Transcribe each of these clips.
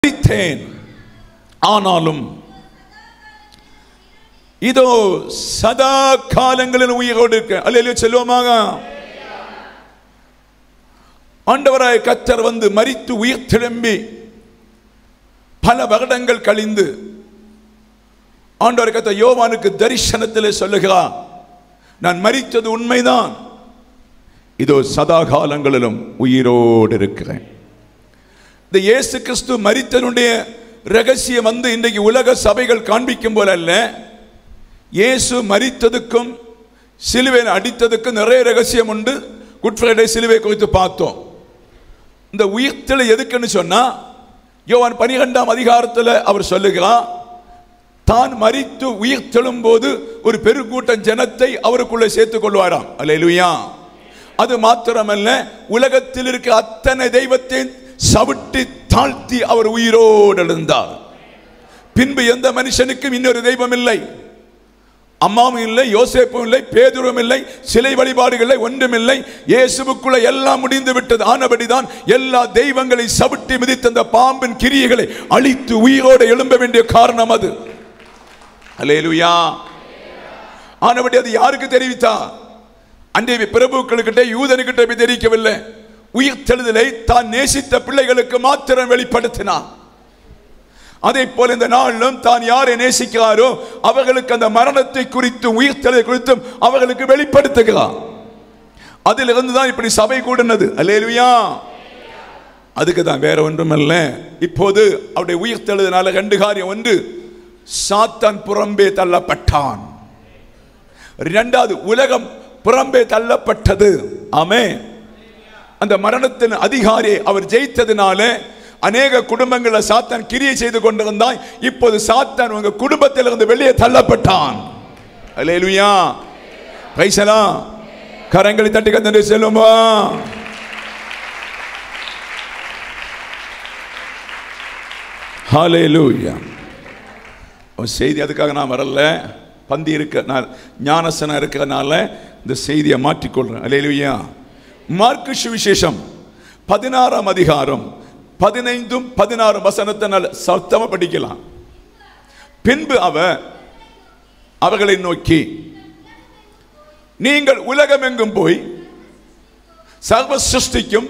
மரித்தேன் ஆனாலும் இதோ சதா காலங்களில் உயிரோடு இருக்க அல்ல செல்வமாக ஆண்டவராய் கத்தர் வந்து மரித்து உயிர் திரும்பி பல வருடங்கள் கழிந்து ஆண்டவர் கத்த யோவானுக்கு தரிசனத்தில் சொல்லுகிறார் நான் மரித்தது உண்மைதான் இதோ சதா காலங்களிலும் உயிரோடு இருக்கிறேன் இந்த இயேசு கிறிஸ்து மரித்தனுடைய ரகசியம் வந்து இன்றைக்கு உலக சபைகள் காண்பிக்கும் போல அல்ல இயேசு மரித்ததுக்கும் சிலுவையில் அடித்ததுக்கும் நிறைய ரகசியம் உண்டு குட் ஃப்ரைடே சிலுவை குறித்து பார்த்தோம் இந்த உயிர்த்தலை எதுக்குன்னு சொன்னா யோவான் பனிரெண்டாம் அதிகாரத்தில் அவர் சொல்லுகிறார் தான் மரித்து உயிர் போது ஒரு பெருக்கூட்டம் ஜனத்தை அவருக்குள்ளே சேர்த்துக் கொள்வாராம் அல்லேலூயா அது மாத்திரமல்ல உலகத்தில் இருக்கிற அத்தனை தெய்வத்தை சவிட்டி தாழ்த்தி அவர் உயிரோடு எழுந்தார் பின்பு எந்த மனுஷனுக்கும் இன்னொரு தெய்வம் இல்லை அம்மாவும் இல்லை யோசேப்பும் இல்லை பேதுரும் இல்லை சிலை வழிபாடுகள் இல்லை ஒன்றுமில்லை இயேசுவுக்குள்ள எல்லாம் முடிந்து விட்டது ஆனபடிதான் எல்லா தெய்வங்களை சவிட்டி மிதித்த அந்த பாம்பின் கிரியைகளை அழித்து உயிரோடு எழும்ப வேண்டிய காரணம் அது அல்லேலுயா ஆனபடி அது யாருக்கு தெரிவித்தா அன்றைய பிரபுக்களுக்கிட்ட யூதனுக்கிட்ட போய் தெரிவிக்கவில்லை உயிர் தெழுதலை தான் நேசித்த பிள்ளைகளுக்கு மாத்திரம் வெளிப்படுத்தினார் அதே போல இந்த நாளிலும் தான் யாரை நேசிக்கிறாரோ அவர்களுக்கு அந்த மரணத்தை குறித்தும் உயிர்த்தலை குறித்தும் அவர்களுக்கு வெளிப்படுத்துகிறார் அதிலிருந்து தான் இப்படி சபை கூடினது அல்லேலுயா அதுக்கு தான் வேற ஒன்றுமல்ல இப்போது அவருடைய உயிர்த்தெழுதனால ரெண்டு காரியம் ஒன்று சாத்தான் புறம்பே தள்ளப்பட்டான் இரண்டாவது உலகம் புறம்பே தள்ளப்பட்டது ஆமே அந்த மரணத்தின் அதிகாரி அவர் ஜெயித்ததினால அநேக குடும்பங்களில் சாத்தான் கிரியை செய்து கொண்டிருந்தாய் இப்போது சாத்தான் உங்க குடும்பத்தில் இருந்து வெளியே தள்ளப்பட்டான் அல்லேலுயா பைசலா கரங்களை தட்டி கத்தண்டு செல்லுமா ஹalleluya ஒரு செய்தி அதுக்காக நான் வரல பந்தி இருக்க ஞானசனம் இருக்கிறனால இந்த செய்தியை மாற்றிக்கொள்றேன் அல்லேலுயா மார்க்கு சுவிசேஷம் பதினாறாம் அதிகாரம் பதினைந்தும் பதினாறும் வசனத்தை நல்ல சத்தமா படிக்கலாம் பின்பு அவ அவர்களை நோக்கி நீங்கள் உலகமெங்கும் போய் சர்வ சிருஷ்டிக்கும்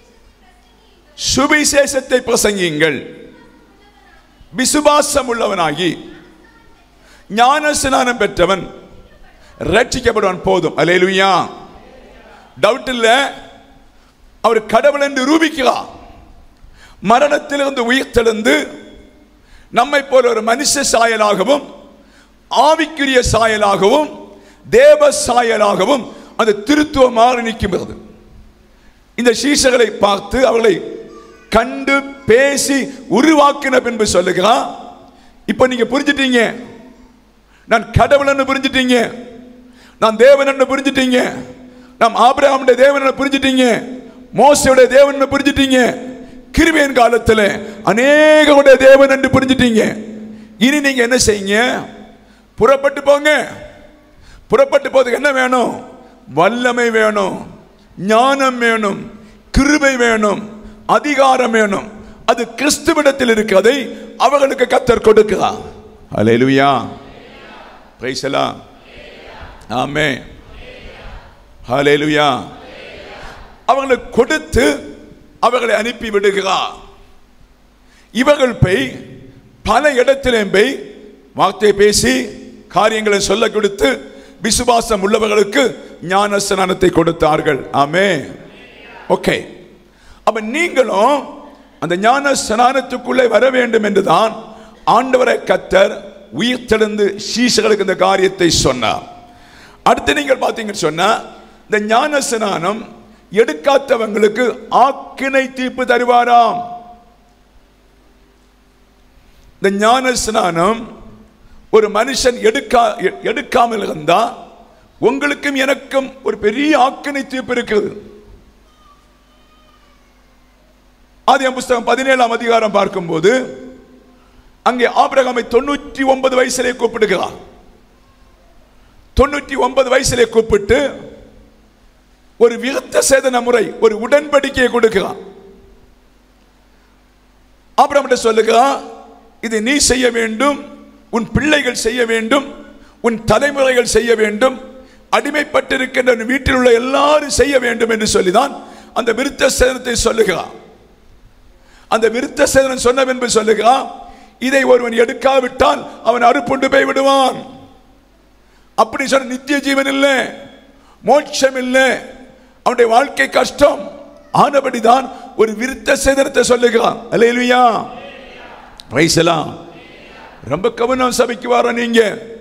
சுவிசேஷத்தை பிரசங்கியுங்கள் விசுவாசம் உள்ளவனாகி ஞான ஸ்நானம் பெற்றவன் ரட்சிக்கப்படுவான் போதும் அலேலுயா டவுட் இல்ல அவர் கடவுள் என்று ரூபிக்கிறார் மரணத்திலிருந்து உயிர் தெழுந்து நம்மை போல ஒரு மனுஷ சாயலாகவும் ஆவிக்குரிய சாயலாகவும் தேவ சாயலாகவும் அந்த திருத்துவம் மாறி நிற்கிறது இந்த சீசர்களை பார்த்து அவர்களை கண்டு பேசி உருவாக்கின பின்பு சொல்லுகிறான் இப்ப நீங்க புரிஞ்சிட்டீங்க நான் கடவுள் புரிஞ்சிட்டீங்க நான் தேவன் புரிஞ்சிட்டீங்க நாம் ஆபிரகாமுடைய தேவன் புரிஞ்சிட்டீங்க மோசையுடைய தேவன் புரிஞ்சிட்டீங்க கிருபையின் காலத்தில் அநேகருடைய தேவன் என்று புரிஞ்சிட்டீங்க இனி நீங்க என்ன செய்யுங்க புறப்பட்டு போங்க புறப்பட்டு போறதுக்கு என்ன வேணும் வல்லமை வேணும் ஞானம் வேணும் கிருபை வேணும் அதிகாரம் வேணும் அது கிறிஸ்துவிடத்தில் இருக்கிறதை அவர்களுக்கு கத்தர் கொடுக்கிறார் அலையலுயா பிரைசலா ஆமே ஹalleluya அவர்களுக்கு கொடுத்து அவர்களை அனுப்பி விடுகிறார் இவர்கள் போய் பல இடத்திலே போய் வார்த்தை பேசி காரியங்களை சொல்ல கொடுத்து விசுவாசம் உள்ளவர்களுக்கு ஞான ஸ்நானத்தை கொடுத்தார்கள் ஆமே ஓகே அப்ப நீங்களும் அந்த ஞான ஸ்நானத்துக்குள்ளே வர வேண்டும் என்றுதான் ஆண்டவரை கத்தர் உயிர் தெழுந்து சீசர்களுக்கு இந்த காரியத்தை சொன்னார் அடுத்து நீங்கள் பார்த்தீங்கன்னு சொன்னா இந்த ஞான ஸ்நானம் எடுக்காதவங்களுக்கு ஆக்கினை தீர்ப்பு தருவாராம் இந்த ஞான ஸ்நானம் ஒரு மனுஷன் எடுக்கா எடுக்காமல் இருந்தா உங்களுக்கும் எனக்கும் ஒரு பெரிய ஆக்கினை தீர்ப்பு இருக்குது ஆதியம் புஸ்தகம் பதினேழாம் அதிகாரம் பார்க்கும்போது அங்கே ஆபிரகாமை தொண்ணூற்றி ஒன்பது வயசிலே கூப்பிடுகிறார் தொண்ணூற்றி ஒன்பது வயசிலே கூப்பிட்டு ஒரு விருத்த சேதன முறை ஒரு உடன்படிக்கையை கொடுக்கிறான் ஆபிரகாம் சொல்லுகிறான் இதை நீ செய்ய வேண்டும் உன் பிள்ளைகள் செய்ய வேண்டும் உன் தலைமுறைகள் செய்ய வேண்டும் அடிமைப்பட்டிருக்கின்ற உன் வீட்டில் உள்ள எல்லாரும் செய்ய வேண்டும் என்று சொல்லிதான் அந்த விருத்த சேதனத்தை சொல்லுகிறான் அந்த விருத்த சேதனம் சொன்ன பின்பு சொல்லுகிறான் இதை ஒருவன் எடுக்காவிட்டால் அவன் அறுப்புண்டு போய் விடுவான் அப்படி சொன்ன நித்திய ஜீவன் இல்லை மோட்சம் இல்லை அவனுடைய வாழ்க்கை கஷ்டம் ஆனபடிதான் ஒரு விருத்த சேதனத்தை சொல்லுகிறான் அல்லேலுயா பிரைசலாம் ரொம்ப கவனம் சபைக்கு வர நீங்க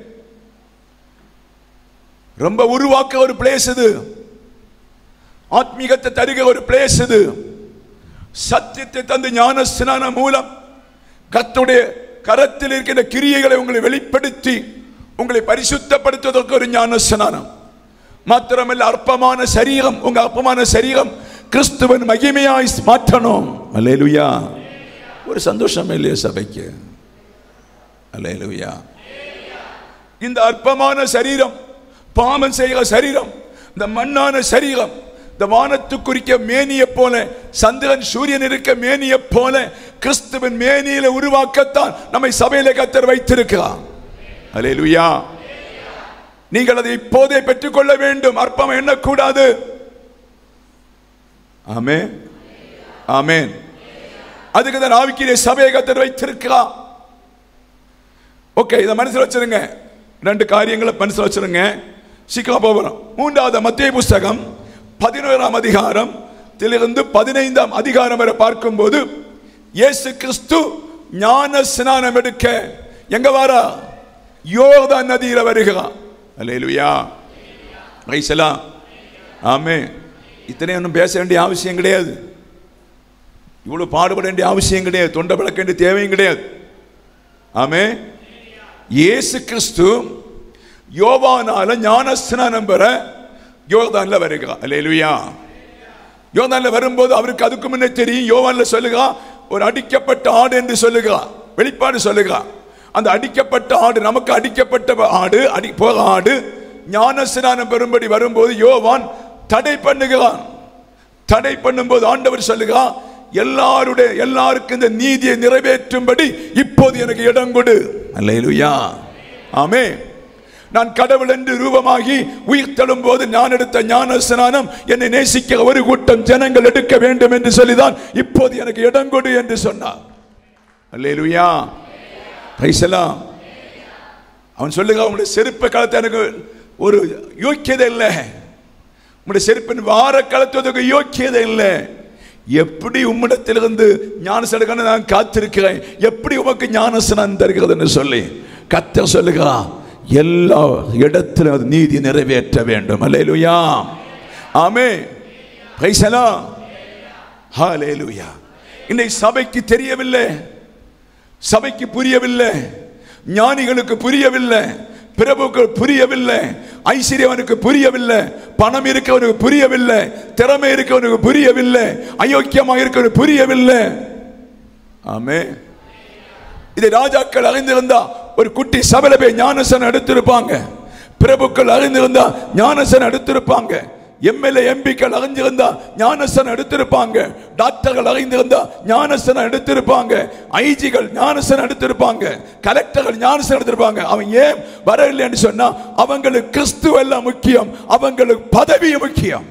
ரொம்ப உருவாக்க ஒரு பிளேஸ் இது ஆத்மீகத்தை தருக ஒரு பிளேஸ் இது சத்தியத்தை தந்து ஞான ஸ்நானம் மூலம் கர்த்தருடைய கரத்தில் இருக்கின்ற கிரியைகளை உங்களை வெளிப்படுத்தி உங்களை பரிசுத்தப்படுத்துவதற்கு ஒரு ஞான ஸ்நானம் மாத்திரமல்ல அற்பமான சரீரம் உங்க அற்பமான சரீரம் கிறிஸ்துவன் மகிமையாய் மாற்றணும் அல்லேலுயா ஒரு சந்தோஷம் இல்லையா சபைக்கு அல்லேலுயா இந்த அற்பமான சரீரம் பாமம் செய்கிற சரீரம் இந்த மண்ணான சரீரம் இந்த வானத்து குறிக்க மேனிய போல சந்திரன் சூரியன் இருக்க மேனிய போல கிறிஸ்துவின் மேனியில உருவாக்கத்தான் நம்மை சபையில கத்தர் வைத்திருக்கிறார் அல்லேலுயா நீங்கள் அதை இப்போதே பெற்றுக்கொள்ள வேண்டும் அற்பம் எண்ணக்கூடாது ஆமே ஆமேன் அதுக்கு தான் ஆவிக்கிலே சபையை கத்தர் வைத்திருக்கிறார் ஓகே இதை மனசில் வச்சிருங்க ரெண்டு காரியங்களை மனசில் வச்சிருங்க சீக்கிரம் போகிறோம் மூன்றாவது மத்திய புஸ்தகம் பதினோராம் அதிகாரம் இதிலிருந்து பதினைந்தாம் அதிகாரம் வரை பார்க்கும்போது இயேசு கிறிஸ்து ஞான ஸ்நானம் எடுக்க எங்க வாரா யோர்தான் நதியில வருகிறான் அல்லேலுயா ரைசலாம் ஆமே இத்தனை ஒன்றும் பேச வேண்டிய அவசியம் கிடையாது இவ்வளவு பாடுபட வேண்டிய அவசியம் கிடையாது தொண்டை விளக்க வேண்டிய தேவையும் கிடையாது ஆமே இயேசு கிறிஸ்து யோவானால ஞானஸ்நானம் பெற யோர்தான்ல வருகிறார் அல்லேலுயா யோர்தான்ல வரும்போது அவருக்கு அதுக்கு முன்னே தெரியும் யோவான்ல சொல்லுகா ஒரு அடிக்கப்பட்ட ஆடு என்று சொல்லுகா வெளிப்பாடு சொல்லுகா அந்த அடிக்கப்பட்ட ஆடு நமக்கு அடிக்கப்பட்ட ஆடு அடி போக ஆடு ஞானஸ்நானம் பெறும்படி வரும்போது யோவான் தடை பண்ணுகிறான் தடை பண்ணும்போது ஆண்டவர் சொல்லுகா எல்லாருடைய எல்லாருக்கும் இந்த நீதியை நிறைவேற்றும்படி இப்போது எனக்கு இடம் கொடு அல்லேலுயா ஆமே நான் கடவுள் என்று ரூபமாகி உயிர் தழும் போது நான் எடுத்த ஞான ஸ்நானம் என்னை நேசிக்க ஒரு கூட்டம் ஜனங்கள் எடுக்க வேண்டும் என்று சொல்லிதான் இப்போது எனக்கு இடம் கொடு என்று சொன்னார் அல்லேலுயா பைசலாம் அவன் சொல்லுங்க அவனுடைய செருப்பை கலத்த எனக்கு ஒரு யோக்கியதை இல்லை உம்முடைய செருப்பின் வார கலத்துவதற்கு யோக்கியதை இல்லை எப்படி உம்மிடத்திலிருந்து ஞானசடுக்கான நான் காத்திருக்கிறேன் எப்படி உமக்கு ஞானசனம் தருகிறதுன்னு சொல்லி கத்த சொல்லுகிறா எல்லா இடத்திலும் அது நீதி நிறைவேற்ற வேண்டும் அல்லேலுயா ஆமே பைசலா ஹalleluya இன்னைக்கு சபைக்கு தெரியவில்லை சபைக்கு புரியவில்லை ஞானிகளுக்கு புரியவில்லை பிரபுக்கு புரியவில்லை ஐஸ்வர்யவனுக்கு புரியவில்லை பணம் இருக்கவனுக்கு புரியவில்லை திறமை இருக்கவனுக்கு புரியவில்லை அயோக்கியமாக இருக்கவனுக்கு புரியவில்லை ஆமே இதை ராஜாக்கள் அறிந்திருந்தா ஒரு குட்டி சபையில போய் ஞானசன் எடுத்திருப்பாங்க பிரபுக்கள் அறிந்திருந்தா ஞானசன் எடுத்திருப்பாங்க எம்எல்ஏ எம்பிக்கள் அறிஞ்சிருந்தா ஞானசன் எடுத்திருப்பாங்க டாக்டர்கள் அறிந்திருந்தா ஞானசன் எடுத்திருப்பாங்க ஐஜிகள் ஞானசன் எடுத்திருப்பாங்க கலெக்டர்கள் ஞானசன் எடுத்திருப்பாங்க அவன் ஏன் வரவில்லைன்னு சொன்னா அவங்களுக்கு கிறிஸ்துவ எல்லாம் முக்கியம் அவங்களுக்கு பதவி முக்கியம்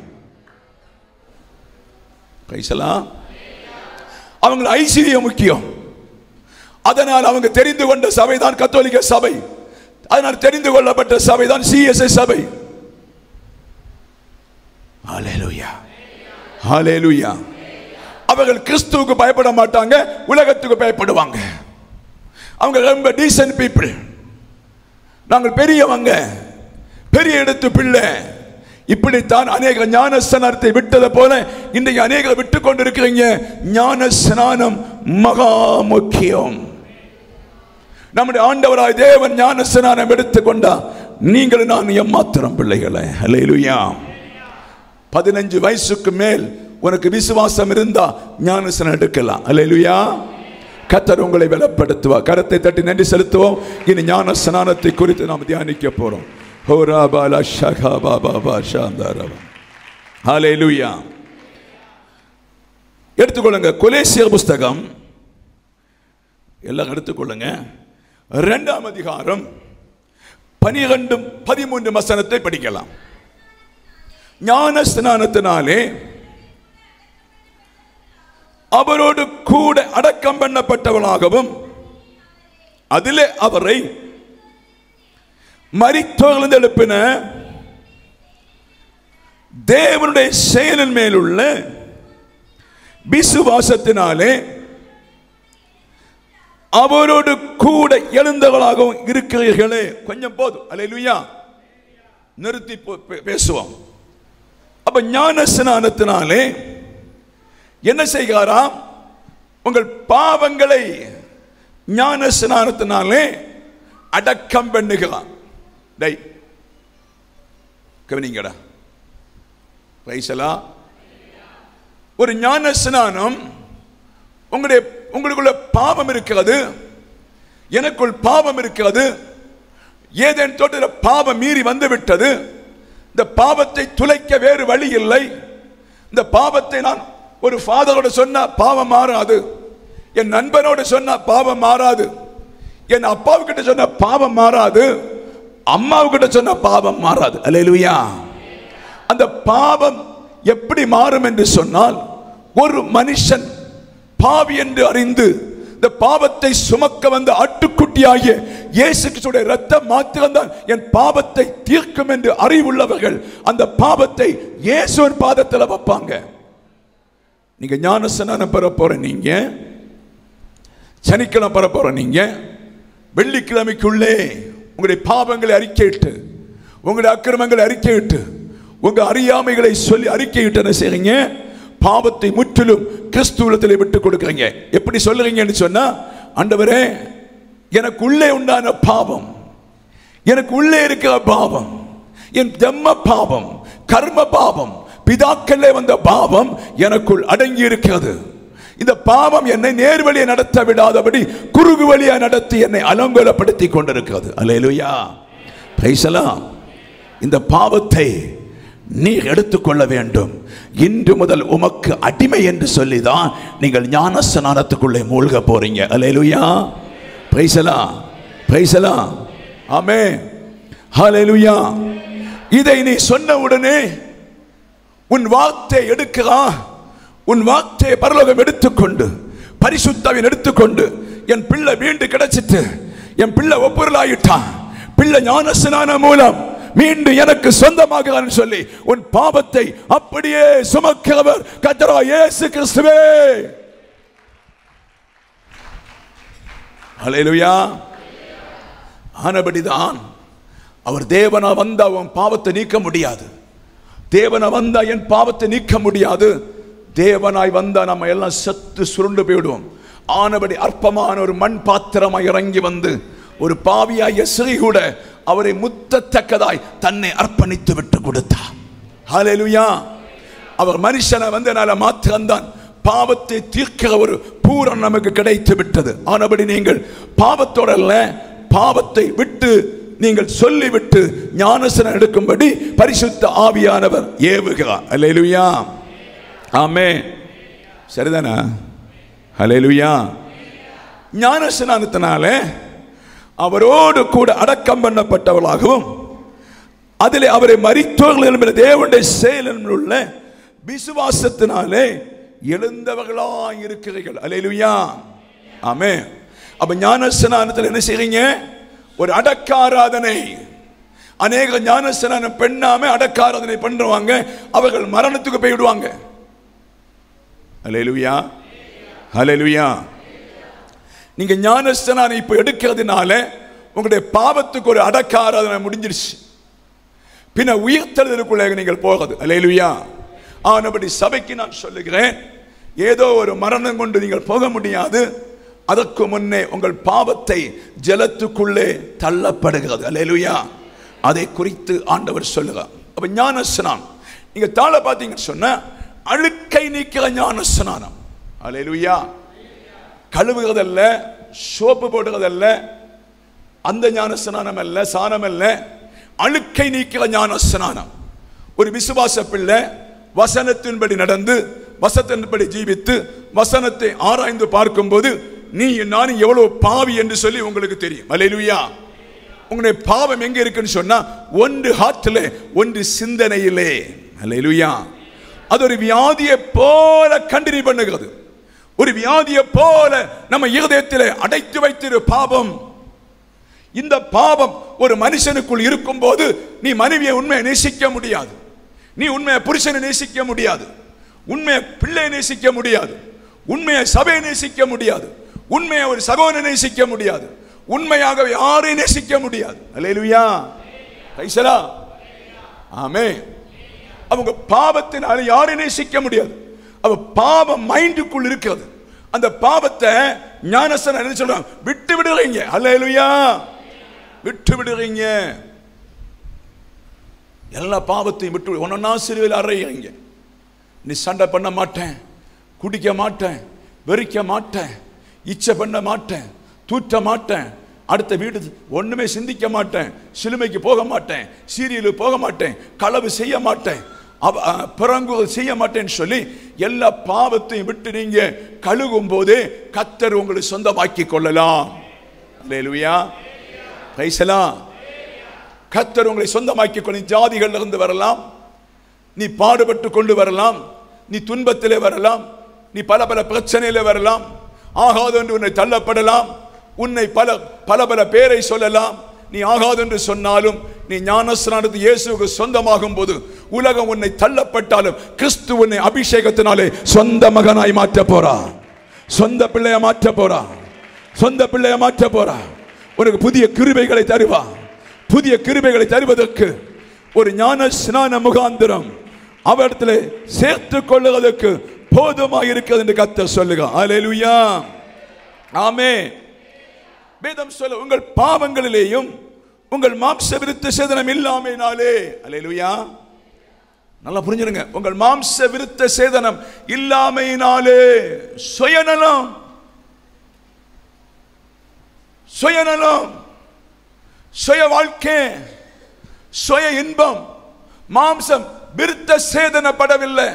பேசலாம் அவங்களுக்கு ஐஸ்வர்யம் முக்கியம் அதனால் அவங்க தெரிந்து கொண்ட சபை தான் கத்தோலிக்க சபை அதனால் தெரிந்து கொள்ளப்பட்ட சபை தான் சிஎஸ்ஐ சபை ஹalleluya ஹalleluya அவர்கள் கிறிஸ்துவுக்கு பயப்பட மாட்டாங்க உலகத்துக்கு பயப்படுவாங்க அவங்க ரொம்ப டீசன்ட் பீப்புள் நாங்கள் பெரியவங்க பெரிய இடத்து பிள்ளை இப்படித்தான் அநேக ஞான ஸ்நானத்தை விட்டதை போல இன்றைக்கு அநேக விட்டு கொண்டிருக்கிறீங்க ஞான ஸ்நானம் மகா முக்கியம் நம்முடைய ஆண்டவராய் தேவன் ஞான ஸ்நானம் எடுத்துக்கொண்டா நீங்கள் நான் எம்மாத்திரம் பிள்ளைகளை அல்லேலுயா பதினஞ்சு வயசுக்கு மேல் உனக்கு விசுவாசம் இருந்தா ஞானஸ்நானம் எடுக்கலாம் அல்லேலுயா கத்தர் உங்களை பலப்படுத்துவா கரத்தை தட்டி நன்றி செலுத்துவோம் இனி ஞான ஸ்நானத்தை குறித்து நாம் தியானிக்க போறோம் ஹோரா பாலா ஷகா பாபா பா ஷாந்தாரவா ஹalleluya எடுத்துக்கொள்ளுங்க கொலேசியர் புஸ்தகம் எல்லாம் எடுத்துக்கொள்ளுங்க இரண்டாம் அதிகாரம் பனிரெண்டும் பதிமூன்று வசனத்தை படிக்கலாம் ஞான ஸ்நானத்தினாலே அவரோடு கூட அடக்கம் பண்ணப்பட்டவளாகவும் அதிலே அவரை மரித்தோர்ந்து எழுப்பின தேவனுடைய செயலின் மேலுள்ள விசுவாசத்தினாலே அவரோடு கூட எழுந்தவளாகவும் இருக்கிறீர்களே கொஞ்சம் போதும் அல்லேலூயா நிறுத்தி போ- பே- பேசுவோம் அப்ப ஞான ஸ்நானத்தினாலே என்ன செய்கிறாராம் உங்கள் பாவங்களை ஞான ஸ்நானத்தினாலே அடக்கம் பண்ணுகிறான் டேய் கவனிங்கடா ரைசலா ஒரு ஞான ஸ்நானம் உங்களுடைய உங்களுக்குள்ள பாவம் இருக்கிறது எனக்குள் பாவம் இருக்கிறது ஏதேன் தோட்டத்தில் பாவம் மீறி வந்து விட்டது இந்த பாவத்தை துளைக்க வேறு வழி இல்லை இந்த பாவத்தை நான் ஒரு ஃபாதரோட சொன்னா பாவம் மாறாது என் நண்பனோட சொன்னா பாவம் மாறாது என் அப்பாவுக்கிட்ட சொன்னா பாவம் மாறாது அம்மாவுக்கிட்ட சொன்னா பாவம் மாறாது அல்லேலூயா அந்த பாவம் எப்படி மாறும் என்று சொன்னால் ஒரு மனுஷன் பாவி என்று அறிந்து இந்த பாவத்தை சுமக்க வந்த ஆட்டுக்குட்டியாகிய இயேசு கிறிஸ்துடைய ரத்தம் மாத்திரம்தான் என் பாவத்தை தீர்க்கும் என்று அறிவுள்ளவர்கள் அந்த பாவத்தை இயேசுவின் பாதத்தில் வைப்பாங்க நீங்க ஞானஸ்நானம் பெற போற நீங்க சனிக்கிழமை பெற போற நீங்க வெள்ளிக்கிழமைக்குள்ளே உங்களுடைய பாவங்களை அறிக்கையிட்டு உங்களுடைய அக்கிரமங்களை அறிக்கையிட்டு உங்க அறியாமைகளை சொல்லி அறிக்கையிட்டு என்ன செய்றீங்க பாவத்தை முற்றிலும் கிறிஸ்துவத்தில் விட்டு கொடுக்குறீங்க எப்படி சொல்லுறீங்கன்னு சொன்னா ஆண்டவரே எனக்கு உள்ளே உண்டான பாவம் எனக்கு உள்ளே இருக்கிற பாவம் என் ஜம்ம பாவம் கர்ம பாவம் பிதாக்களே வந்த பாவம் எனக்குள் அடங்கி இருக்கிறது இந்த பாவம் என்னை நேர்வழியை நடத்த விடாதபடி குறுகு வழியா நடத்தி என்னை அலங்கோலப்படுத்தி கொண்டிருக்கிறது அல்லேலூயா பிரைசலாம் இந்த பாவத்தை நீர் எடுத்துக்கொள்ள வேண்டும் இன்று முதல் உமக்கு அடிமை என்று சொல்லிதான் நீங்கள் ஞான ஸ்நானத்துக்குள்ளே மூழ்க போறீங்க அல்லேலூயா பிரைசலா பிரைசலா ஆமே ஹalleluya இதை நீ சொன்ன உடனே உன் வார்த்தை எடுக்கிறா உன் வார்த்தையை பரலோகம் எடுத்துக்கொண்டு பரிசுத்தாவின் எடுத்துக்கொண்டு என் பிள்ளை வீண்டு கிடைச்சிட்டு என் பிள்ளை ஒப்புரலாயிட்டான் பிள்ளை ஞான ஸ்நானம் மூலம் மீண்டும் எனக்கு சொந்தமாகிறான்னு சொல்லி உன் பாவத்தை அப்படியே சுமக்கிறவர் கத்தரா இயேசு கிறிஸ்துவே ஹalleluya ஆனபடிதான் அவர் தேவனா வந்தா அவன் பாவத்தை நீக்க முடியாது தேவனா வந்தா என் பாவத்தை நீக்க முடியாது தேவனாய் வந்தா நம்ம எல்லாம் செத்து சுருண்டு போயிடுவோம் ஆனபடி அற்பமான ஒரு மண் பாத்திரமாய் இறங்கி வந்து ஒரு பாவியாய் ஸ்ரீ கூட அவரை முத்தத்தக்கதாய் தன்னை அர்ப்பணித்து விட்டு கொடுத்தார் ஹalleluya அவர் மனுஷனை வந்தனால மாத்திரம்தான் பாவத்தை தீர்க்கிற ஒரு பூரம் நமக்கு கிடைத்து விட்டது ஆனபடி நீங்கள் பாவத்தோட அல்ல பாவத்தை விட்டு நீங்கள் சொல்லிவிட்டு ஞானசனம் எடுக்கும்படி பரிசுத்த ஆவியானவர் ஏவுகிறார் அல்லேலூயா ஆமே சரிதானா ஹalleluya ஞானஸ்நானத்தினால அவரோடு கூட அடக்கம் பண்ணப்பட்டவளாகவும் அதிலே அவரை மரித்தோர்கள் என்கிற தேவனுடைய செயலில் உள்ள விசுவாசத்தினாலே எழுந்தவர்களாய் இருக்கிறீர்கள் அல்லேலூயா ஆமே அப்ப ஞானஸ்நானத்தில் என்ன செய்றீங்க ஒரு அடக்க ஆராதனை அநேக ஞானஸ்நானம் பெண்ணாம அடக்க ஆராதனை பண்ணுவாங்க அவர்கள் மரணத்துக்கு போய்விடுவாங்க அல்லேலூயா ஹalleluya நீங்க ஞானஸ்நானம் இப்ப எடுக்கிறதுனால உங்களுடைய பாவத்துக்கு ஒரு அடக்க ஆராதனை முடிஞ்சிருச்சு பின்ன உயிர்த்தெழுதலுக்குள்ளே நீங்கள் போகிறது அல்லேலூயா ஆனபடி சபைக்கு நான் சொல்லுகிறேன் ஏதோ ஒரு மரணம் கொண்டு நீங்கள் போக முடியாது அதற்கு முன்னே உங்கள் பாவத்தை ஜலத்துக்குள்ளே தள்ளப்படுகிறது அல்லேலூயா அதை குறித்து ஆண்டவர் சொல்லுகிறார் அப்ப ஞானஸ்நானம் நீங்க தாழ பார்த்தீங்கன்னு சொன்னா அழுக்கை நீக்கிற ஞானஸ்நானம் அல்லேலூயா கழுவுகிறதல்ல சோப்பு போடுறதல்ல அந்த ஞானஸ்நானம் அல்ல சாணம் அல்ல அழுக்கை நீக்கிற ஞானஸ்நானம் ஒரு விசுவாச பிள்ளை வசனத்தின்படி நடந்து வசனத்தின்படி ஜீவித்து வசனத்தை ஆராய்ந்து பார்க்கும்போது நீ நானும் எவ்வளவு பாவி என்று சொல்லி உங்களுக்கு தெரியும் அல்லேலூயா உங்களுடைய பாவம் எங்க இருக்குன்னு சொன்னா ஒன்று ஹார்ட்ல ஒன்று சிந்தனையிலே அல்லேலூயா அது ஒரு வியாதியை போல கண்டினியூ பண்ணுகிறது ஒரு வியாதியை போல நம்ம இருதயத்தில் அடைத்து வைத்திரு பாவம் இந்த பாவம் ஒரு மனுஷனுக்குள் இருக்கும்போது நீ மனைவியை உண்மையை நேசிக்க முடியாது நீ உண்மையை புருஷனை நேசிக்க முடியாது உண்மையை பிள்ளையை நேசிக்க முடியாது உண்மையை சபையை நேசிக்க முடியாது உண்மையை ஒரு சகோதரனை நேசிக்க முடியாது உண்மையாக யாரையும் நேசிக்க முடியாது அல்லேலூயா கைசலா ஆமே அவங்க பாவத்தினால யாரையும் நேசிக்க முடியாது அவ பாவம் மைண்டுக்குள் இருக்கிறது அந்த பாவத்தை ஞானசன் என்ன சொல்றாங்க விட்டு விடுறீங்க அல்லேலூயா விட்டு விடுறீங்க எல்லா பாவத்தையும் விட்டு ஒன்னா சிறுவில் அறையிறீங்க நீ சண்டை பண்ண மாட்டேன் குடிக்க மாட்டேன் வெறிக்க மாட்டேன் இச்சை பண்ண மாட்டேன் தூற்ற மாட்டேன் அடுத்த வீடு ஒண்ணுமே சிந்திக்க மாட்டேன் சிலுமைக்கு போக மாட்டேன் சீரியலுக்கு போக மாட்டேன் களவு செய்ய மாட்டேன் அவ- அ, பிறங்குவது செய்ய மாட்டேன்னு சொல்லி எல்லா பாவத்தையும் விட்டு நீங்க கழுகும் போதே கத்தர் உங்களை சொந்தமாக்கி கொள்ளலாம் அல்லேலூயா பேசலாம் கத்தர் உங்களை சொந்தமாக்கி கொள்ள ஜாதிகள்ல இருந்து வரலாம் நீ பாடுபட்டு கொண்டு வரலாம் நீ துன்பத்திலே வரலாம் நீ பல பல பிரச்சனையில வரலாம் ஆகாது என்று உன்னை தள்ளப்படலாம் உன்னை பல பல பல பேரை சொல்லலாம் நீ ஆகாது என்று சொன்னாலும் நீ ஞானஸ்நானத்து இயேசுவுக்கு சொந்தமாகும் போது உலகம் உன்னை தள்ளப்பட்டாலும் கிறிஸ்து உன்னை அபிஷேகத்தினாலே சொந்த மகனாய் மாற்ற போறா சொந்த பிள்ளைய மாற்ற போறா சொந்த பிள்ளைய மாற்ற போறா உனக்கு புதிய கிருபைகளை தருவா புதிய கிருபைகளை தருவதற்கு ஒரு ஞான ஸ்நான முகாந்திரம் அவரிடத்தில் சேர்த்து கொள்ளுவதற்கு போதுமாக இருக்கிறது என்று கத்த சொல்லுக அல்லேலூயா ஆமே வேதம் சொல்ல உங்கள் பாவங்களிலேயும் உங்கள் மாம்ச விருத்த சேதனம் இல்லாமையினாலே அல்லேலூயா நல்லா புரிஞ்சிருங்க உங்கள் மாம்ச விருத்த சேதனம் இல்லாமையினாலே சுயநலம் சுயநலம் சுய வாழ்க்கை சுய இன்பம் மாம்சம் விருத்த சேதனப்படவில்லை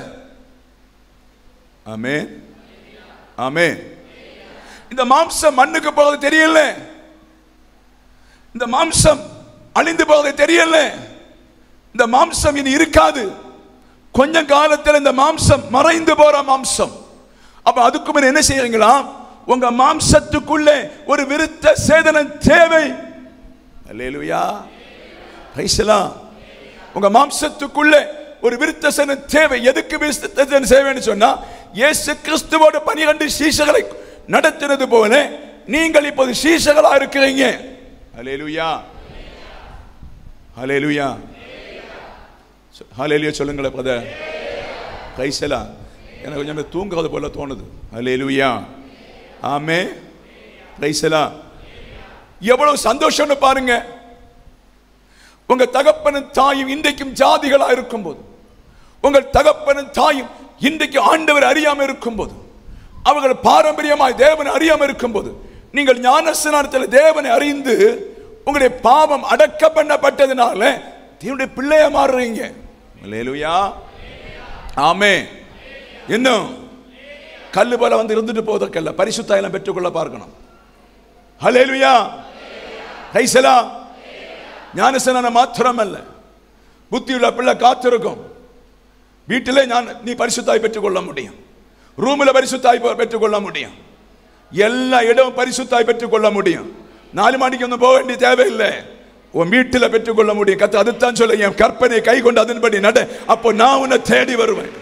ஆமே ஆமே இந்த மாம்சம் மண்ணுக்கு போகிறது தெரியல இந்த மாம்சம் அழிந்து போகிறது தெரியல இந்த மாம்சம் இனி இருக்காது கொஞ்ச காலத்தில் இந்த மாம்சம் மறைந்து போற மாம்சம் அப்ப அதுக்கு முன்ன என்ன செய்யறீங்களா உங்க மாம்சத்துக்குள்ளே ஒரு விருத்த சேதனம் தேவை அல்லேலூயா பிரைஸ்லாம் உங்க மாம்சத்துக்குள்ளே ஒரு விருத்த சேதனம் தேவை எதுக்கு விருத்த சேதனம் தேவைன்னு சொன்னா இயேசு கிறிஸ்துவோட பனிரெண்டு சீசகளை நடத்தினது போல நீங்கள் இப்போது சீசகளா இருக்கிறீங்க அல்லேலூயா ஹalleluya ஹalleluya சொல்லுங்களேன் பிரதர் கைசலா எனக்கு கொஞ்சம் தூங்குறது போல தோணுது ஹalleluya ஆமே கைசலா எவ்வளவு சந்தோஷம்னு பாருங்க உங்க தகப்பனும் தாயும் இன்றைக்கும் ஜாதிகளா இருக்கும்போது உங்கள் தகப்பனும் தாயும் இன்றைக்கு ஆண்டவர் அறியாம இருக்கும்போது அவர்கள் பாரம்பரியமாய் தேவனை அறியாம இருக்கும்போது நீங்கள் ஞானஸ்நானத்தில் தேவனை அறிந்து உங்களுடைய பாவம் அடக்க பண்ணப்பட்டதுனால தேவனுடைய பிள்ளைய மாறுறீங்க அல்லேலூயா ஆமே இன்னும் கல்லு போல வந்து இருந்துட்டு போவதற்கல்ல பரிசுத்தாயெல்லாம் பெற்றுக்கொள்ள பார்க்கணும் ஹalleluya கைசலா ஞானஸ்நானம் மாத்திரமல்ல புத்தியுள்ள பிள்ளை காத்திருக்கும் வீட்டிலே ஞான நீ பரிசுத்தாய் பெற்றுக்கொள்ள முடியும் ரூமில் பரிசுத்தாய் பெ- பெற்றுக்கொள்ள முடியும் எல்லா இடமும் பரிசுத்தாய் பெற்றுக்கொள்ள முடியும் நாலு மணிக்கு ஒன்றும் போக வேண்டிய தேவையில்லை உன் வீட்டில் பெற்றுக்கொள்ள முடியும் கத்து அதுதான் சொல்ல என் கற்பனை கை கொண்டு அதன்படி நட அப்போ நான் உன்னை தேடி வருவேன்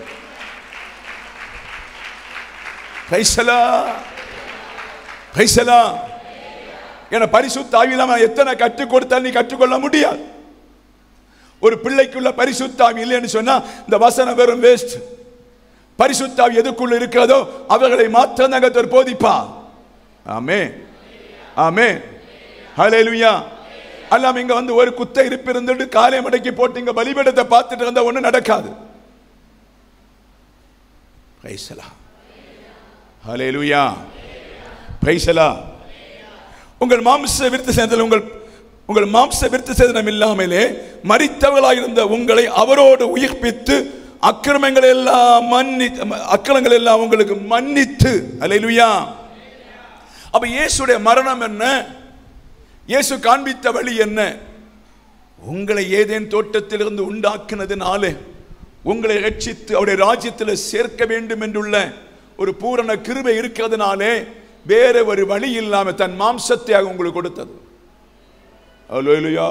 பைசலா பைசலா என பரிசுத்த ஆவியில்லாம எத்தனை கற்றுக் கொடுத்தால் நீ கற்றுக்கொள்ள முடியாது ஒரு பிள்ளைக்குள்ள பரிசுத்தாவி இல்லைன்னு சொன்னா இந்த வசனம் வெறும் வேஸ்ட் பரிசுத்தாவி எதுக்குள்ள இருக்கிறதோ அவர்களை மாத்திரம் தான் கர்த்தர் போதிப்பா ஆமே ஆமே ஹalleluya அல்லாம இங்க வந்து ஒரு குத்த இருப்பு இருந்துட்டு காலை மடக்கி போட்டு இங்க பலிபீடத்தை பார்த்துட்டு இருந்தா ஒண்ணும் நடக்காது பிரைசலா ஹalleluya பிரைசலா உங்கள் மாம்ச விருத்த சேதனம் உங்கள் உங்கள் மாம்ச விருத்த சேதனம் இல்லாமலே மரித்தவர்களாயிருந்த உங்களை அவரோடு உயிர்ப்பித்து அக்கிரமங்களை எல்லாம் மன்னி அக்கிரமங்கள் எல்லாம் உங்களுக்கு மன்னித்து அல்லேலூயா அப்ப இயேசுடைய மரணம் என்ன இயேசு காண்பித்த வழி என்ன உங்களை ஏதேன் தோட்டத்திலிருந்து உண்டாக்கினதுனாலே உங்களை ரட்சித்து அவருடைய ராஜ்யத்தில் சேர்க்க வேண்டும் என்றுள்ள ஒரு பூரண கிருபை இருக்கிறதுனாலே வேற ஒரு வழி இல்லாம தன் மாம்சத்தை உங்களுக்கு கொடுத்தது அல்லேலூயா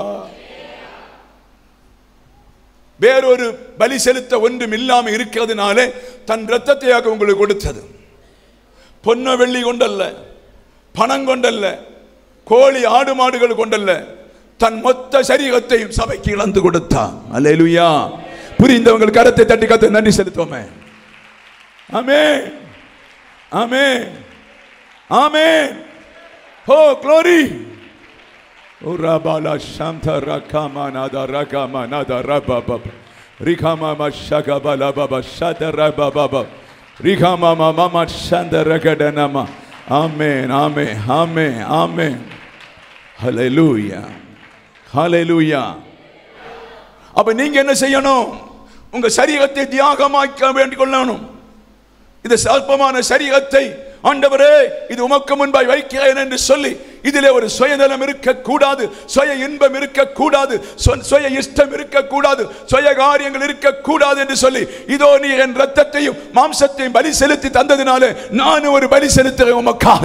வேறொரு பலி செலுத்த ஒன்றும் இல்லாம இருக்கிறதுனாலே தன் இரத்தத்தையாக உங்களுக்கு கொடுத்தது பொன்ன வெள்ளி கொண்டல்ல பணம் கொண்டல்ல கோழி ஆடு மாடுகள் கொண்டல்ல தன் மொத்த சரீரத்தையும் சபைக்கு இழந்து கொடுத்தான் அல்லேலூயா புரிந்தவங்கள் கரத்தை தட்டி கத்து நன்றி செலுத்துவோமே ஆமே ஆமே ஆமே O glory O rabala shanta rakama nada rakama nada rababa. Rikama ma shaka bala baba shada rababa. Rikama ma mama shanda rakadanama. Amen, amen, amen, amen. Hallelujah. Hallelujah. அப்ப நீங்க என்ன செய்யணும் உங்க சரீரத்தை தியாகமாக்க வேண்டிக் கொள்ளணும் இந்த சல்பமான சரீரத்தை ஆண்டவரே இது உமக்கு முன்பாய் வைக்கிறேன் என்று சொல்லி இதிலே ஒரு சுயநலம் இருக்கக்கூடாது சுய இன்பம் இருக்கக்கூடாது சொ- சுய இஷ்டம் இருக்கக்கூடாது சுய காரியங்கள் இருக்கக்கூடாது என்று சொல்லி இதோ நீ என் ரத்தத்தையும் மாம்சத்தையும் பலி செலுத்தி தந்ததினாலே நான் ஒரு பலி செலுத்துகிறேன் உமக்காக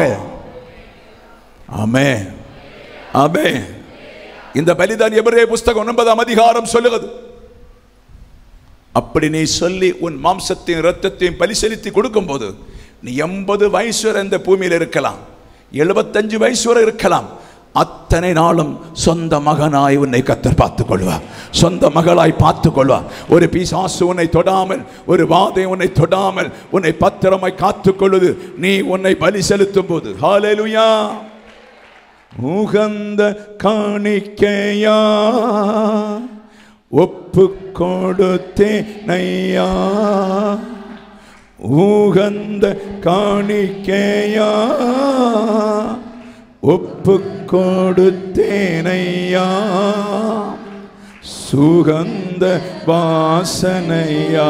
ஆமே ஆமே இந்த பலிதான் எபிரேய புஸ்தகம் ஒன்பதாம் அதிகாரம் சொல்லுகிறது அப்படி நீ சொல்லி உன் மாம்சத்தையும் ரத்தத்தையும் பலி செலுத்தி கொடுக்கும்போது நீ எண்பது வயசு வரை இந்த பூமியில் இருக்கலாம் எழுபத்தஞ்சு வயசு வரை இருக்கலாம் அத்தனை நாளும் சொந்த மகனாய் உன்னை கத்தர் பார்த்துக் கொள்வார் சொந்த மகளாய் பார்த்துக் கொள்வார் ஒரு பிசாசு உன்னை தொடாமல் ஒரு வாதை உன்னை தொடாமல் உன்னை பத்திரமாய் காத்துக் கொள்வது நீ உன்னை பலி செலுத்தும் போது ஹalleluya உகந்த காணிக்கையா ஒப்பு கொடுத்தேனையா உகந்த காணிக்கையா ஒப்பு கொடுத்தேனையா சுகந்த வாசனையா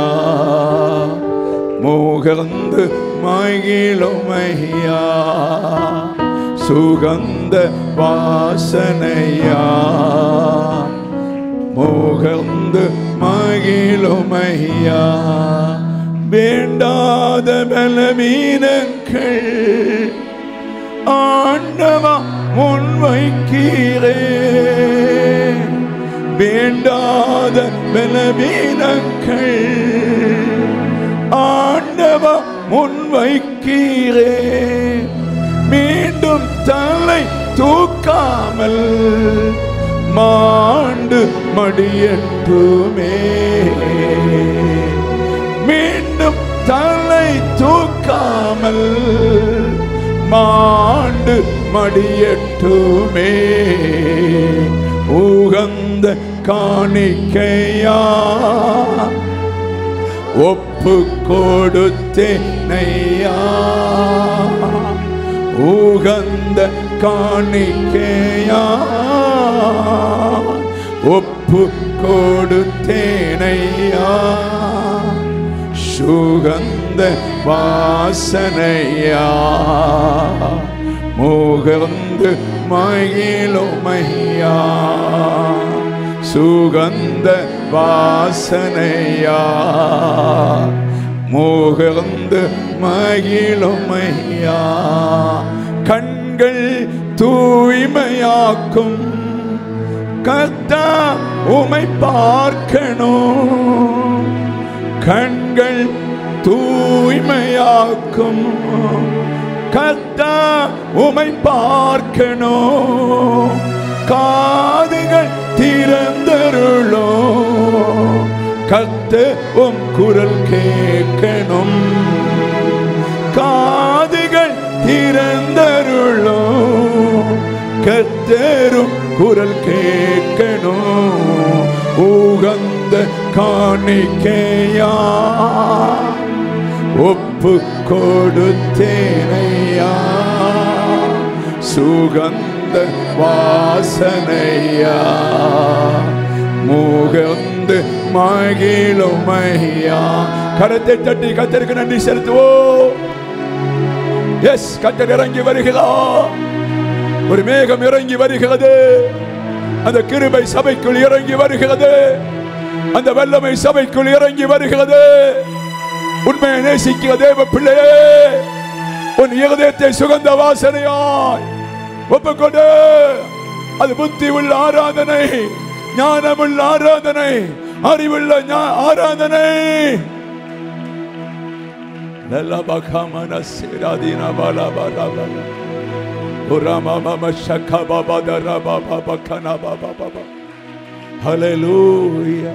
முகந்து மகிழுமையா சுகந்த வாசனையா முகந்து மகிழுமையா வேண்டாத பலவீனங்கள் ஆண்டவா முன்வைக்கிறே வேண்டாத பலவீனங்கள் ஆண்டவா முன்வைக்கிறே மீண்டும் தலை தூக்காமல் மாண்டு மடியட்டுமே மீண்டும் தலை தூக்காமல் மாண்டு மடியட்டுமே உகந்த காணிக்கையா ஒப்பு கொடுத்தேனையா உகந்த காணிக்கையா ஒப்பு கொடுத்தேனையா சுகந்த வாசனையா முகந்து மகிழுமையா சுகந்த வாசனையா முகந்து மகிழுமையா கண்கள் தூய்மையாக்கும் கர்த்தா உமை பார்க்கணும் கண்கள் தூய்மையாக்கும் கர்த்தா உமை பார்க்கணும் காதுகள் திறந்தருளோ கத்து உம் குரல் கேட்கணும் காதுகள் திறந்தருளோ கத்தரும் குரல் கேட்கணும் உகந்த காணிக்கையா ஒப்பு கொடுத்தேனையா சுகந்த வாசனையா முகந்து மகிழுமையா கரத்தை தட்டி கத்தருக்கு நன்றி செலுத்துவோம் எஸ் கத்தர் இறங்கி வருகிறார் ஒரு மேகம் இறங்கி வருகிறது அந்த கிருபை சபைக்குள் இறங்கி வருகிறது அந்த வல்லமை சபைக்குள் இறங்கி வருகிறது உண்மையை நேசிக்கிற தேவ பிள்ளையே உன் இருதயத்தை சுகந்த வாசனையாய் ஒப்புக்கொண்டு அது புத்தி உள்ள ஆராதனை ஞானமுள்ள ஆராதனை அறிவுள்ள ஞா- ஆராதனை லலபகமன சிராதீன பலபலபல. உரமமம ஷக்கபபதரபபபகனபபபப. Hallelujah.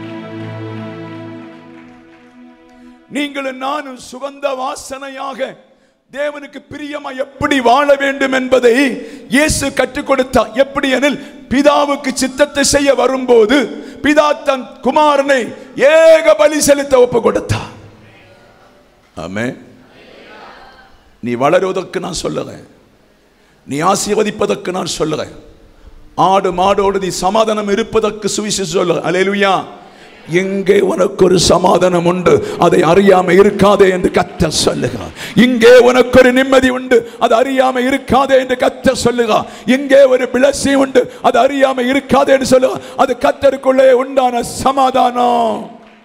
நீங்களும் நானும் சுகந்த வாசனையாக தேவனுக்கு பிரியமா எப்படி வாழ வேண்டும் என்பதை இயேசு கற்றுக் கொடுத்தார் எப்படி எனில் பிதாவுக்கு சித்தத்தை செய்ய வரும்போது பிதா தன் குமாரனை ஏக பலி செலுத்த ஒப்பு கொடுத்தார் ஆமே நீ வளருவதற்கு நான் சொல்லுறேன் நீ ஆசீர்வதிப்பதற்கு நான் சொல்லுறேன் ஆடு மாடோடு நீ சமாதானம் இருப்பதற்கு சுவிசேஷ சொல்லு அலையலுயா எங்கே உனக்கு ஒரு சமாதானம் உண்டு அதை அறியாம இருக்காதே என்று கத்த சொல்லுகிறார் இங்கே உனக்கு ஒரு நிம்மதி உண்டு அது அறியாம இருக்காதே என்று கத்த சொல்லுகிறார் இங்கே ஒரு பிளஸி உண்டு அது அறியாம இருக்காதே என்று சொல்லுகிறார் அது கத்தருக்குள்ளே உண்டான சமாதானம்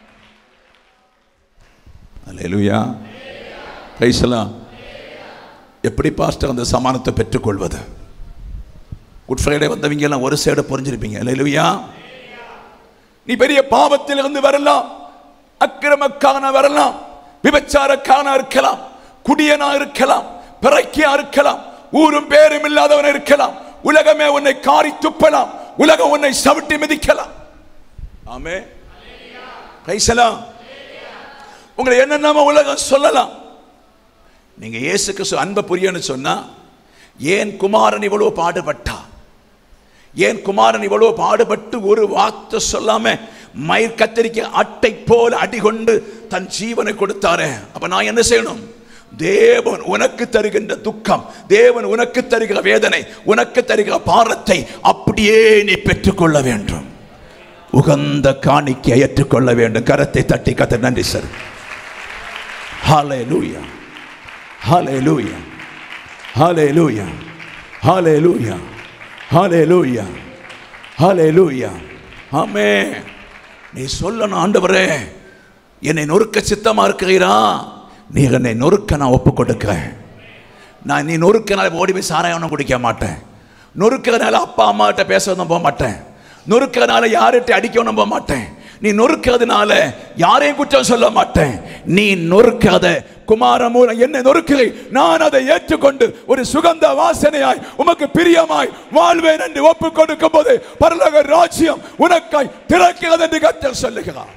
அலையலுயா பேசலாம் எப்படி பாஸ்டர் அந்த சமானத்தை பெற்றுக்கொள்வது குட் ஃப்ரைடே வந்தவங்க எல்லாம் ஒரு சைடு புரிஞ்சிருப்பீங்க இல்லையா நீ பெரிய பாவத்திலிருந்து வரலாம் அக்கிரமக்கான வரலாம் விபச்சாரக்கான இருக்கலாம் குடியனா இருக்கலாம் பிறக்கியா இருக்கலாம் ஊரும் பேரும் இல்லாதவன் இருக்கலாம் உலகமே உன்னை காரி துப்பலாம் உலகம் உன்னை சவிட்டி மிதிக்கலாம் ஆமே பேசலாம் உங்களை என்னென்னமோ உலகம் சொல்லலாம் நீங்க இயேசு கிறிஸ்து அன்பை புரியன்னு சொன்னா ஏன் குமாரன் இவ்வளவு பாடுபட்டா ஏன் குமாரன் இவ்வளவு பாடுபட்டு ஒரு வார்த்தை சொல்லாம மயிர் கத்தரிக்க அட்டை போல அடிகொண்டு தன் ஜீவனை கொடுத்தாரே அப்ப நான் என்ன செய்யணும் தேவன் உனக்கு தருகின்ற துக்கம் தேவன் உனக்கு தருகிற வேதனை உனக்கு தருகிற பாரத்தை அப்படியே நீ பெற்றுக்கொள்ள வேண்டும் உகந்த காணிக்கை ஏற்றுக்கொள்ள வேண்டும் கரத்தை தட்டி கத்த நன்றி sir Hallelujah. Hallelujah. Hallelujah. Hallelujah. Hallelujah. Hallelujah. ஆமே நீ சொல்லணும் ஆண்டவரே என்னை நொறுக்க சித்தமா இருக்கிறீரா நீ என்னை நொறுக்க நான் ஒப்பு கொடுக்கிறேன் நான் நீ நொறுக்கனால ஓடி போய் சாராயம் குடிக்க மாட்டேன் நொறுக்கிறனால அப்பா அம்மாகிட்ட பேசணும் போக மாட்டேன் நொறுக்கிறனால யார்கிட்ட அடிக்கணும் போக மாட்டேன் நீ நொறுக்கிறதுனால யாரையும் குற்றம் சொல்ல மாட்டேன் நீ நொறுக்காத குமார மூலம் என்ன நொறுக்கிறை நான் அதை ஏற்றுக்கொண்டு ஒரு சுகந்த வாசனையாய் உமக்கு பிரியமாய் வாழ்வேன் என்று ஒப்புக் கொடுக்கும் போது பரலோக ராஜ்யம் உனக்காய் திறக்கிறது என்று கத்தர் சொல்லுகிறார்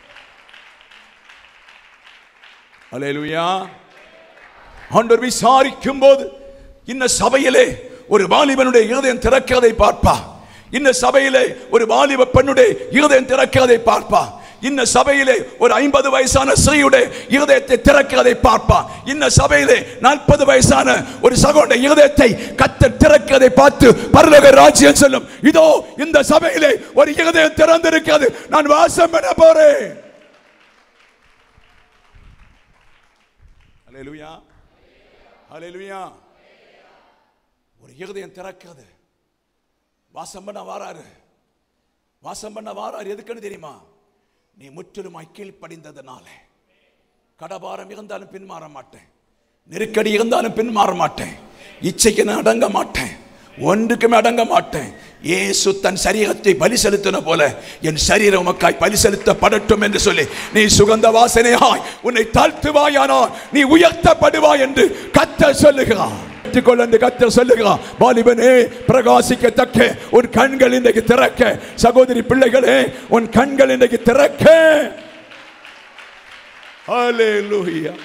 அல்லேலூயா ஆண்டவர் விசாரிக்கும் போது இந்த சபையிலே ஒரு வாலிபனுடைய இருதயம் திறக்கிறதை பார்ப்பா இந்த சபையிலே ஒரு வாலிப பெண்ணுடைய இருதயம் திறக்கிறதை பார்ப்பா இந்த சபையிலே ஒரு ஐம்பது வயசான ஸ்ரீயுடைய இருதயத்தை திறக்கிறதை பார்ப்பா இந்த சபையிலே நாற்பது வயசான ஒரு சகோடைய இருதயத்தை கத்த திறக்கிறதை பார்த்து பரலோக ராஜ்யம் சொல்லும் இதோ இந்த சபையிலே ஒரு இருதயம் திறந்திருக்கிறது நான் வாசம் பண்ண போறேன் ஹalleluya ஹalleluya ஒரு இருதயம் திறக்கிறது வாசம் பண்ண வாராரு வாசம் பண்ண வாராரு எதுக்குன்னு தெரியுமா நீ முற்றிலுமாய் கீழ்ப்படிந்ததுனால கடபாரம் இருந்தாலும் பின்மாற மாட்டேன் நெருக்கடி இருந்தாலும் பின்மாற மாட்டேன் இச்சைக்கு நான் அடங்க மாட்டேன் ஒன்றுக்குமே அடங்க மாட்டேன் இயேசு தன் சரீரத்தை பலி செலுத்தின போல என் சரீரம் உமக்காய் பலி செலுத்தப்படட்டும் என்று சொல்லி நீ சுகந்த வாசனையாய் உன்னை தாழ்த்துவாயானால் நீ உயர்த்தப்படுவாய் என்று கத்த சொல்லுகிறான் ஏற்றுக்கொள் என்று கத்த சொல்லுகிறான் வாலிபனே பிரகாசிக்கத்தக்க உன் கண்கள் இன்றைக்கு திறக்க சகோதரி பிள்ளைகளே உன் கண்கள் இன்றைக்கு திறக்க Hallelujah.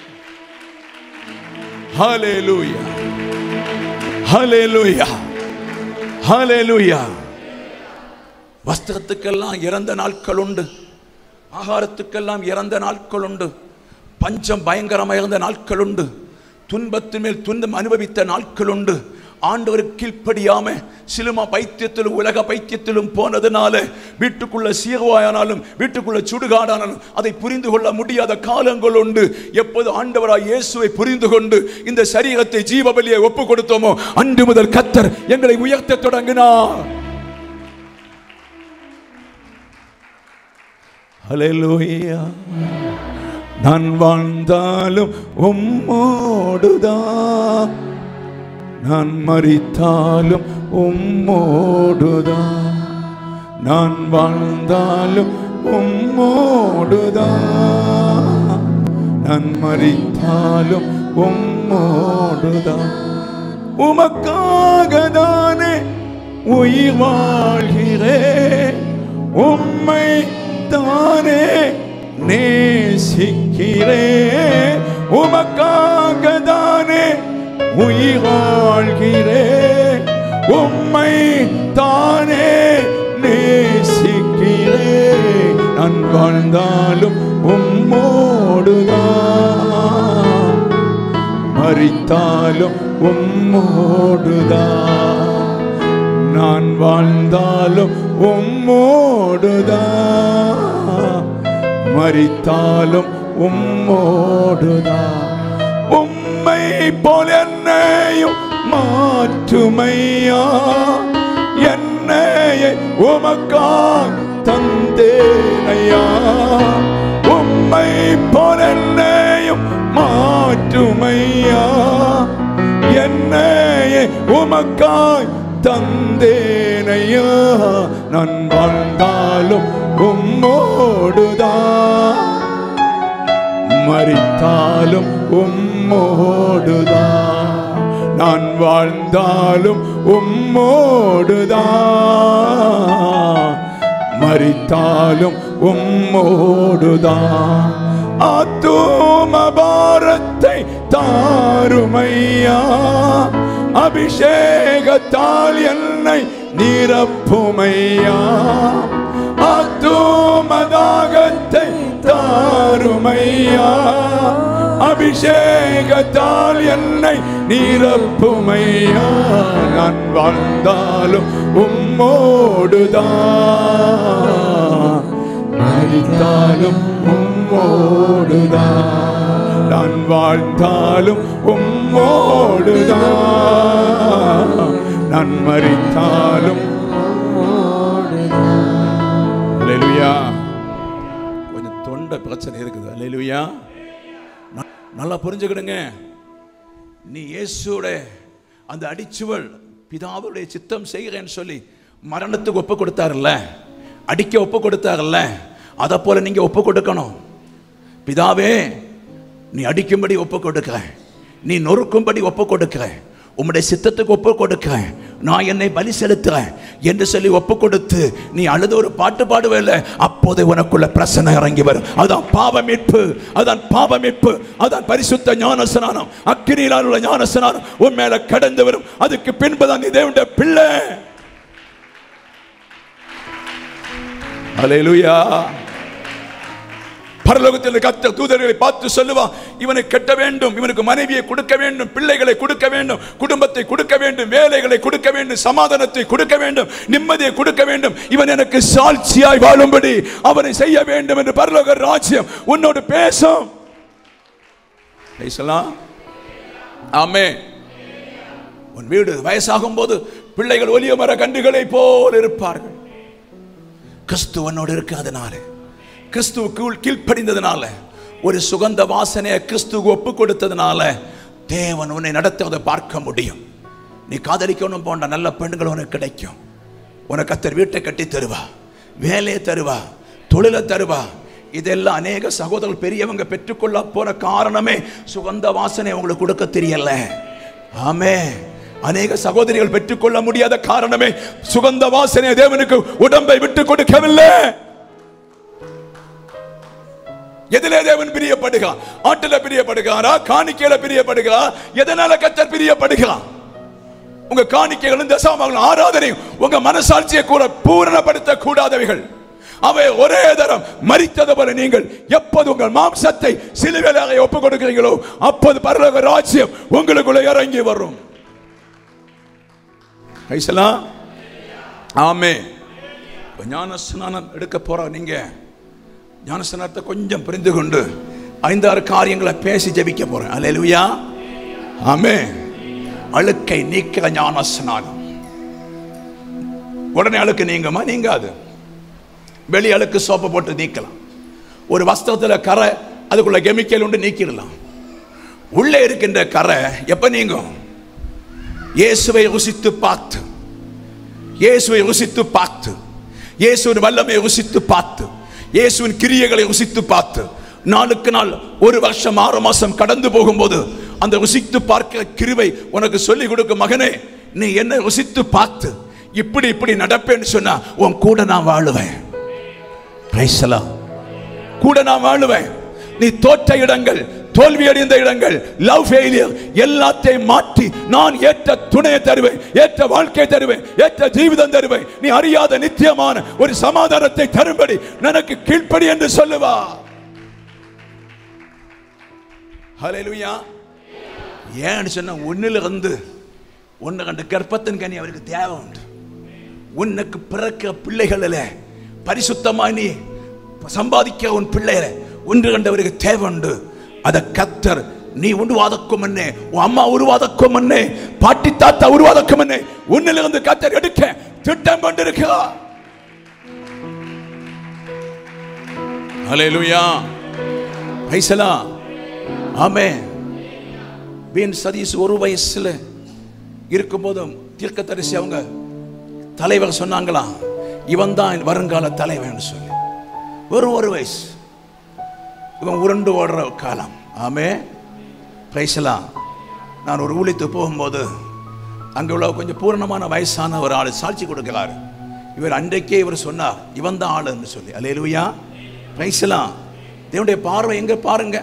Hallelujah. Hallelujah. Hallelujah. வஸ்திரத்துக்கெல்லாம் இறந்த நாட்கள் உண்டு ஆகாரத்துக்கெல்லாம் இறந்த நாட்கள் உண்டு பஞ்சம் பயங்கரமாக இருந்த நாட்கள் உண்டு துன்பத்தின் மேல் துன்பம் அனுபவித்த நாட்கள் உண்டு ஆண்டவருக்கு கீழ்ப்படியாம சிலுமா பைத்தியத்திலும் உலக பைத்தியத்திலும் போனதுனால வீட்டுக்குள்ள சீர்வாயானாலும் வீட்டுக்குள்ள சுடுகாடானாலும் அதை புரிந்து கொள்ள முடியாத காலங்கள் உண்டு எப்போது ஆண்டவராய் இயேசுவை புரிந்து கொண்டு இந்த சரீரத்தை ஜீவபலியை ஒப்பு கொடுத்தோமோ அன்று முதல் கத்தர் எங்களை உயர்த்த தொடங்கினார் ஹalleluya நான் வாழ்ந்தாலும் உம்மோடுதான் நான் மரித்தாலும் உம்மோடுதான் நான் வாழ்ந்தாலும் உம்மோடுதான் நான் மரித்தாலும் உம்மோடுதான் உமக்காக தானே உயிர் வாழ்கிறேன் உம்மை தானே நேசிக்கிறேன் உமக்காக தானே உயிர் வாழ்கிறேன் உம்மை தானே நேசிக்கிறேன் நான் வாழ்ந்தாலும் உம்மோடுதான் மரித்தாலும் உம்மோடுதான் நான் வாழ்ந்தாலும் உம்மோடுதான் மரித்தாலும் உம்மோடுதான் உம்மை போல என்னையும் மாற்றுமையா என்னையை உமக்காக தந்தேனையா உம்மை போல என்னையும் மாற்றுமையா என்னையே உமக்காய் தந்தேனையா நான் வாழ்ந்தாலும் உம்மோடுதான் மரித்தாலும் உம்மோடுதான் நான் வாழ்ந்தாலும் உம்மோடுதான் மரித்தாலும் உம்மோடுதான் ஆத்தூம பாரத்தை தாருமையா அபிஷேகத்தால் என்னை நிரப்புமையா ஆத்தூமதாகத்தை தாருமையா அபிஷேகத்தால் என்னை நிரப்புமையா நான் வாழ்ந்தாலும் உம்மோடுதான் மரித்தாலும் உம்மோடுதான் நான் வாழ்ந்தாலும் உம்மோடுதான் நான் மரித்தாலும் அல்லேலூயா கொஞ்சம் தொண்டை பிரச்சனை இருக்குது அல்லேலூயா ந- நல்லா புரிஞ்சுக்கிடுங்க நீ இயேசுவோட அந்த அடிச்சுவள் பிதாவுடைய சித்தம் செய்கிறேன்னு சொல்லி மரணத்துக்கு ஒப்பு கொடுத்தாருல்ல அடிக்க ஒப்பு கொடுத்தாருல்ல அதை போல நீங்க ஒப்பு கொடுக்கணும் பிதாவே நீ அடிக்கும்படி ஒப்பு கொடுக்கிறேன் நீ நொறுக்கும்படி ஒப்பு கொடுக்கிறேன் உம்முடைய சித்தத்துக்கு ஒப்பு கொடுக்கிறேன் நான் என்னை பலி செலுத்துறேன் என்று சொல்லி ஒப்பு கொடுத்து நீ அழுது ஒரு பாட்டு பாடுவேல அப்போதே உனக்குள்ள பிரசனை இறங்கி வரும் அதான் பாவ மீட்பு அதான் பாவ மீட்பு அதான் பரிசுத்த ஞானஸ்நானம் அக்கினியிலால் உள்ள ஞானஸ்நானம் உன் மேல கடந்து வரும் அதுக்கு பின்புதான் நீ தேவனுடைய பிள்ளை அல்லேலூயா பரலோகத்தில் கத்த தூதர்களை பார்த்து சொல்லுவா இவனை கட்ட வேண்டும் இவனுக்கு மனைவியை கொடுக்க வேண்டும் பிள்ளைகளை கொடுக்க வேண்டும் குடும்பத்தை கொடுக்க வேண்டும் வேலைகளை கொடுக்க வேண்டும் சமாதானத்தை கொடுக்க வேண்டும் நிம்மதியை கொடுக்க வேண்டும் இவன் எனக்கு சாட்சியாய் வாழும்படி அவனை செய்ய வேண்டும் என்று பரலோக ராஜ்யம் உன்னோடு பேசும் பேசலாம் ஆமே உன் வீடு வயசாகும் போது பிள்ளைகள் ஒலிய மர கன்றுகளை போல் இருப்பார்கள் கிறிஸ்து உன்னோடு இருக்கு அதனால கிறிஸ்துவுக்கு உள் கீழ்ப்படிந்ததுனால ஒரு சுகந்த வாசனையை கிறிஸ்துவுக்கு ஒப்பு கொடுத்ததுனால தேவன் உன்னை நடத்துவதை பார்க்க முடியும் நீ காதலிக்கணும் போன்ற நல்ல பெண்கள் உனக்கு கிடைக்கும் உனக்கு கத்தர் வீட்டை கட்டி தருவா வேலையை தருவா தொழிலை தருவா இதெல்லாம் அநேக சகோதரர்கள் பெரியவங்க பெற்றுக்கொள்ள போற காரணமே சுகந்த வாசனை உங்களுக்கு கொடுக்க தெரியல ஆமே அநேக சகோதரிகள் பெற்றுக்கொள்ள முடியாத காரணமே சுகந்த வாசனை தேவனுக்கு உடம்பை விட்டு கொடுக்கவில்லை எதிலே தேவன் பிரியப்படுகிறான் ஆட்டில பிரியப்படுகிறாரா காணிக்கையில பிரியப்படுகிறார் எதனால கத்தர் பிரியப்படுகிறான் உங்க காணிக்கைகளும் தசாமங்களும் ஆராதனையும் உங்க மனசாட்சியை கூட பூரணப்படுத்த கூடாதவைகள் அவை ஒரே தரம் மரித்தது போல நீங்கள் எப்போது உங்கள் மாம்சத்தை சிலுவையாக ஒப்புக் கொடுக்கிறீங்களோ அப்போது பரலோக ராஜ்யம் உங்களுக்குள்ள இறங்கி வரும் ஐசலா ஆமே இப்ப ஞானஸ்நானம் எடுக்க போற நீங்க ஞானஸ்நானத்தை கொஞ்சம் புரிந்து கொண்டு ஐந்தாறு காரியங்களை பேசி ஜெபிக்க போறேன் அல்லேலூயா ஆமே அழுக்கை நீக்கிற ஞானஸ்நானம் உடனே அழுக்கு நீங்குமா நீங்காது வெளி அழுக்கு சோப்பை போட்டு நீக்கலாம் ஒரு வஸ்திரத்துல கரை அதுக்குள்ள கெமிக்கல் உண்டு நீக்கிடலாம் உள்ளே இருக்கின்ற கரை எப்ப நீங்கும் இயேசுவை ருசித்து பார்த்து இயேசுவை ருசித்து பார்த்து இயேசுவின் வல்லமையை ருசித்து பார்த்து இயேசுவின் கிரியைகளை ருசித்து பார்த்து நாளுக்கு நாள் ஒரு வருஷம் ஆறு மாசம் கடந்து போகும்போது அந்த ருசித்து பார்க்கிற கிருவை உனக்கு சொல்லி கொடுக்கும் மகனே நீ என்ன ருசித்து பார்த்து இப்படி இப்படி நடப்பேன்னு சொன்னா உன் கூட நான் வாழுவேன் Praise the Lord. கூட நான் வாழுவேன் நீ தோற்ற இடங்கள் தோல்வி அடைந்த இடங்கள் லவ் ஃபெயிலியர் எல்லாத்தையும் மாற்றி நான் ஏற்ற துணையை தருவேன் ஏற்ற வாழ்க்கை தருவேன் ஏற்ற ஜீவிதம் தருவேன் நீ அறியாத நித்தியமான ஒரு சமாதானத்தை தரும்படி எனக்கு கீழ்ப்படி என்று சொல்லுவா ஹalleluya ஏன்னு சொன்னா ஒண்ணுல இருந்து ஒன்னு கண்டு கர்ப்பத்தின் கனி அவருக்கு தேவை உண்டு உனக்கு பிறக்க பிள்ளைகளில் பரிசுத்தமாய் நீ சம்பாதிக்க உன் பிள்ளைகளை ஒன்று கண்டவருக்கு தேவை உண்டு அதை கத்தர் நீ உருவாதக்கும் என்ன உன் அம்மா உருவாதக்கும் என்ன பாட்டி தாத்தா உருவாதக்கும் என்ன உன்னிலிருந்து கத்தர் எடுக்க திட்டம் கொண்டிருக்கிறார் ஹalleluya பைசலா ஆமே பீன் சதீஷ் ஒரு வயசுல இருக்கும்போதும் தீர்க்கதரிசி அவங்க தலைவர் சொன்னாங்களாம் இவன் தான் வருங்கால தலைவன் சொல்லி ஒரு ஒரு வயசு இவன் உருண்டு ஓடுற காலம் ஆமே பிரைசலாம் நான் ஒரு ஊழியத்துக்கு போகும்போது அங்கே உள்ள கொஞ்சம் பூரணமான வயசான ஒரு ஆள் சாட்சி கொடுக்கிறார் இவர் அன்றைக்கே இவர் சொன்னார் இவன் தான் ஆளுன்னு சொல்லி அல்லேலூயா பிரைசலாம் தேவனுடைய பார்வை எங்க பாருங்க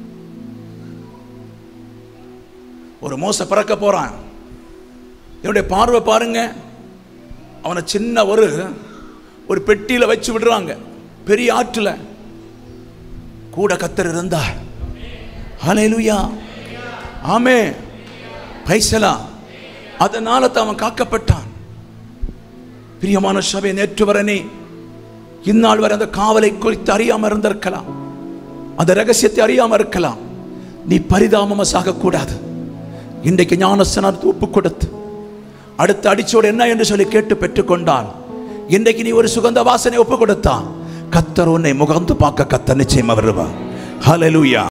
ஒரு மோச பிறக்க போறான் என்னுடைய பார்வை பாருங்க அவனை சின்ன ஒரு ஒரு பெட்டியில வச்சு விடுறாங்க பெரிய ஆற்றுல கூட கத்தர் இருந்தா ஹalleluya ஆமே பைசலா அதனால தான் அவன் காக்கப்பட்டான் பிரியமான சபை நேற்று வரனே இந்நாள் வரை அந்த காவலை குறித்து அறியாம இருந்திருக்கலாம் அந்த ரகசியத்தை அறியாம இருக்கலாம் நீ பரிதாபமா சாகக்கூடாது இன்றைக்கு ஞானஸ்தானத்தை ஒப்பு கொடுத்து அடுத்த அடிச்சோடு என்ன என்று சொல்லி கேட்டு பெற்றுக்கொண்டால் இன்றைக்கு நீ ஒரு சுகந்த வாசனை ஒப்பு கொடுத்தான் கத்தர் உன்னை முகந்து பார்க்க கத்தர் நிச்சயமா வருவா ஹalleluya